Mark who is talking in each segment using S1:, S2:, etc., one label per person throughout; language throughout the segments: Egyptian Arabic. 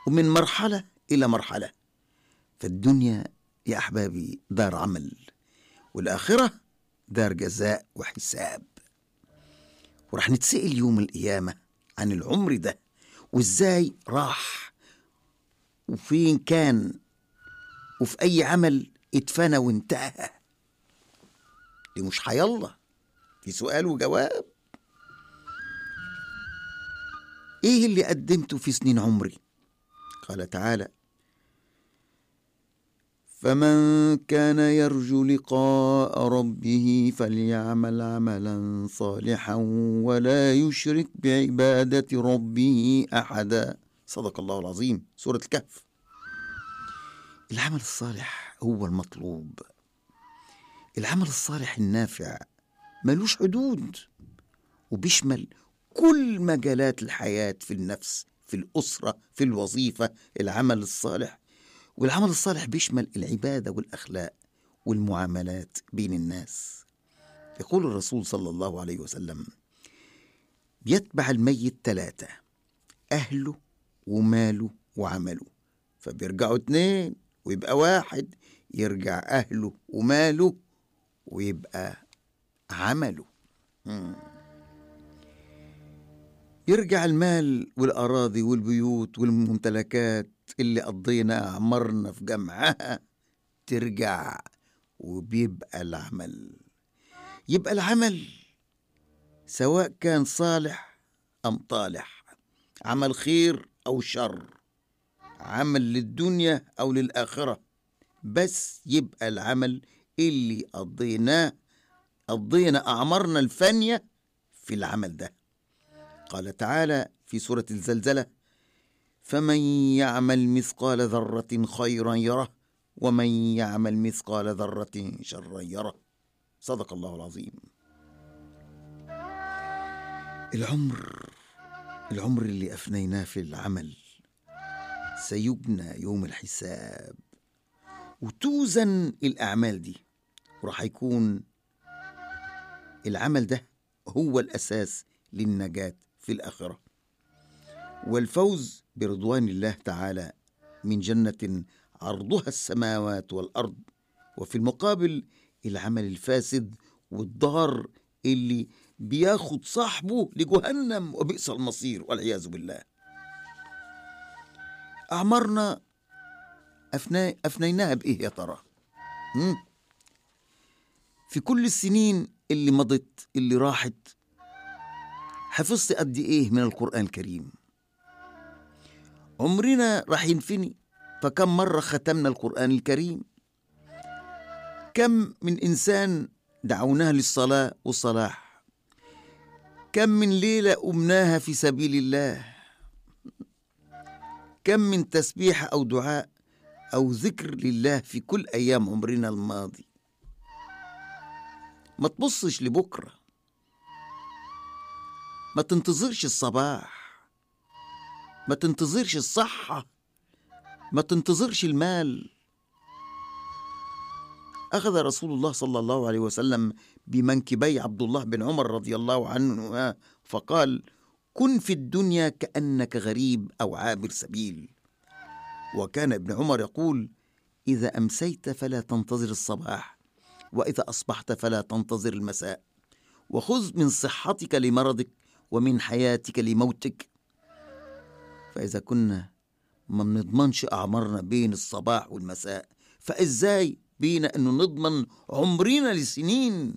S1: ومن مرحلة إلى مرحلة فالدنيا يا أحبابي دار عمل والآخرة دار جزاء وحساب ورح نتسأل يوم القيامة عن العمر ده وإزاي راح وفين كان وفي أي عمل اتفنى وانتهى دي مش حيالله في سؤال وجواب ايه اللي قدمته في سنين عمري قال تعالى فمن كان يرجو لقاء ربه فليعمل عملا صالحا ولا يشرك بعباده ربه احدا صدق الله العظيم سوره الكهف العمل الصالح هو المطلوب العمل الصالح النافع ملوش حدود وبيشمل كل مجالات الحياة في النفس في الأسرة في الوظيفة العمل الصالح والعمل الصالح بيشمل العبادة والأخلاق والمعاملات بين الناس يقول الرسول صلى الله عليه وسلم بيتبع الميت ثلاثة أهله وماله وعمله فبيرجعوا اتنين ويبقى واحد يرجع أهله وماله ويبقى عمله مم. يرجع المال والأراضي والبيوت والممتلكات اللي قضينا أعمارنا في جمعها ترجع وبيبقى العمل يبقى العمل سواء كان صالح أم طالح عمل خير أو شر عمل للدنيا أو للآخرة بس يبقى العمل اللي قضيناه قضينا أعمارنا الفانية في العمل ده قال تعالى في سورة الزلزلة فمن يعمل مثقال ذرة خيرا يره ومن يعمل مثقال ذرة شرا يره صدق الله العظيم العمر العمر اللي أفنيناه في العمل سيبنى يوم الحساب وتوزن الأعمال دي وراح يكون العمل ده هو الأساس للنجاة في الآخرة والفوز برضوان الله تعالى من جنة عرضها السماوات والأرض وفي المقابل العمل الفاسد والضار اللي بياخد صاحبه لجهنم وبئس المصير والعياذ بالله أعمارنا أفنا أفنيناها بإيه يا ترى؟ مم؟ في كل السنين اللي مضت اللي راحت حفظت قد إيه من القرآن الكريم عمرنا راح ينفني فكم مرة ختمنا القرآن الكريم كم من إنسان دعوناه للصلاة والصلاح كم من ليلة أمناها في سبيل الله كم من تسبيح أو دعاء أو ذكر لله في كل أيام عمرنا الماضي ما تبصش لبكرة ما تنتظرش الصباح ما تنتظرش الصحة ما تنتظرش المال أخذ رسول الله صلى الله عليه وسلم بمنكبي عبد الله بن عمر رضي الله عنه فقال كن في الدنيا كأنك غريب أو عابر سبيل وكان ابن عمر يقول إذا أمسيت فلا تنتظر الصباح وإذا أصبحت فلا تنتظر المساء وخذ من صحتك لمرضك ومن حياتك لموتك فإذا كنا ما بنضمنش أعمارنا بين الصباح والمساء فإزاي بينا أنه نضمن عمرنا لسنين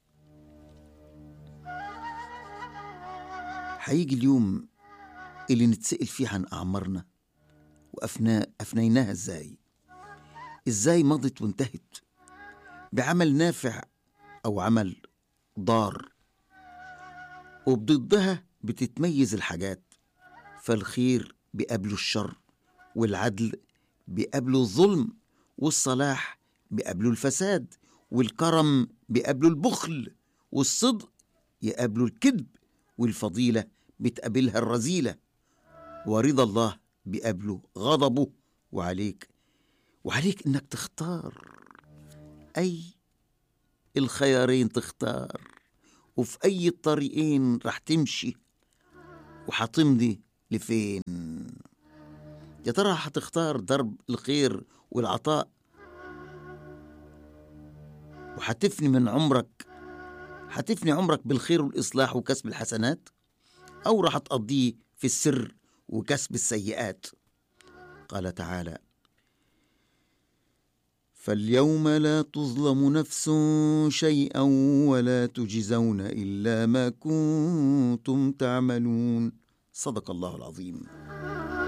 S1: هيجي اليوم اللي نتسأل فيه عن أعمارنا وأفنا أفنيناها إزاي إزاي مضت وانتهت بعمل نافع أو عمل ضار وبضدها بتتميز الحاجات فالخير بيقابله الشر والعدل بيقابله الظلم والصلاح بيقابله الفساد والكرم بيقابله البخل والصدق يقابله الكذب والفضيلة بتقابلها الرذيلة ورضا الله بيقابله غضبه وعليك وعليك انك تختار اي الخيارين تختار وفي اي الطريقين رح تمشي وحتمضي لفين يا ترى حتختار درب الخير والعطاء وحتفني من عمرك حتفني عمرك بالخير والإصلاح وكسب الحسنات أو رح تقضيه في السر وكسب السيئات قال تعالى فاليوم لا تظلم نفس شيئا ولا تجزون الا ما كنتم تعملون صدق الله العظيم